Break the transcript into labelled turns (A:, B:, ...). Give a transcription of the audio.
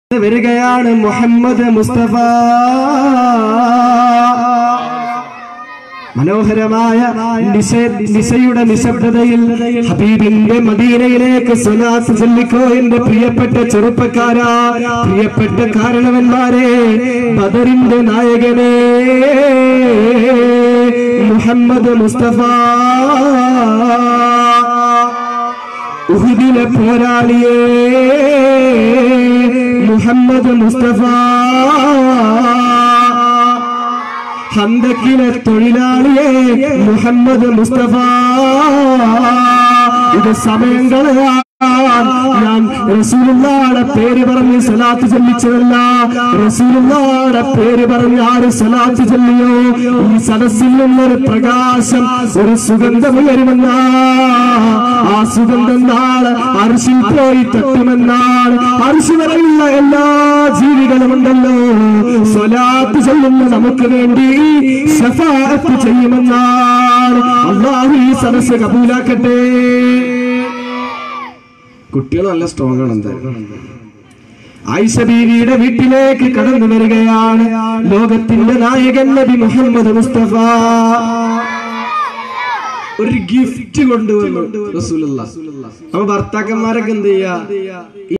A: വരികയാണ് മുഹമ്മദ് മുസ്തഫ മനോഹരമായ നിശ- നിശയുടെ നിശബ്ദതയിൽ ഹബീബിന്റെ മദീനയിലേക്ക് സുനാസ് ചൊല്ലിക്കോ എന്റെ പ്രിയപ്പെട്ട ചെറുപ്പക്കാരാ പ്രിയപ്പെട്ട കാരണവന്മാരെ ബദറിന്റെ നായകനെ മുഹമ്മദ് മുസ്തഫ ഉഹുദിലെ പോരാളിയേ മുഹമ്മദ് മുസ്തഫ ഹന്തക്കിലെ തൊഴിലാളിയെ മുഹമ്മദ് മുസ്തഫ ഇത് സമയം കളയാൻ ഞാൻ റസൂലുള്ളാടെ പേര് പറഞ്ഞ് സലാത്ത് ചൊല്ലിച്ചതല്ല റസൂലുള്ളാടെ പേര് പറഞ്ഞ് ആര് സലാത്ത് ചൊല്ലിയോ ഈ സദസ്സിൽ നിന്നൊരു പ്രകാശം ഒരു സുഗന്ധം ഉയരുമെന്ന ആ സുഗന്ധം നാളെ അർശിൽ പോയി തട്ടുമെന്നാണ് അർശി വരെയുള്ള എല്ലാ ജീവികളും ഉണ്ടല്ലോ സ്വലാത്ത് ചൊല്ലുന്ന നമുക്ക് വേണ്ടി ഷഫാഅത്ത് ചെയ്യുമെന്നാണ് അള്ളാഹു ഈ സദസ്സ് കബൂലാക്കട്ടെ കുട്ടികൾ നല്ല സ്ട്രോങ് ആണ് എന്തായാലും ആയിഷ ബീവിയുടെ വീട്ടിലേക്ക് കടന്നു വരികയാണ് ലോകത്തിന്റെ നായകൻ നബി മുഹമ്മദ് മുസ്തഫ ഒരു ഗിഫ്റ്റ് കൊണ്ടുവന്നു റസൂലുള്ള അപ്പൊ ഭർത്താക്കന്മാരൊക്കെ എന്ത് ചെയ്യാ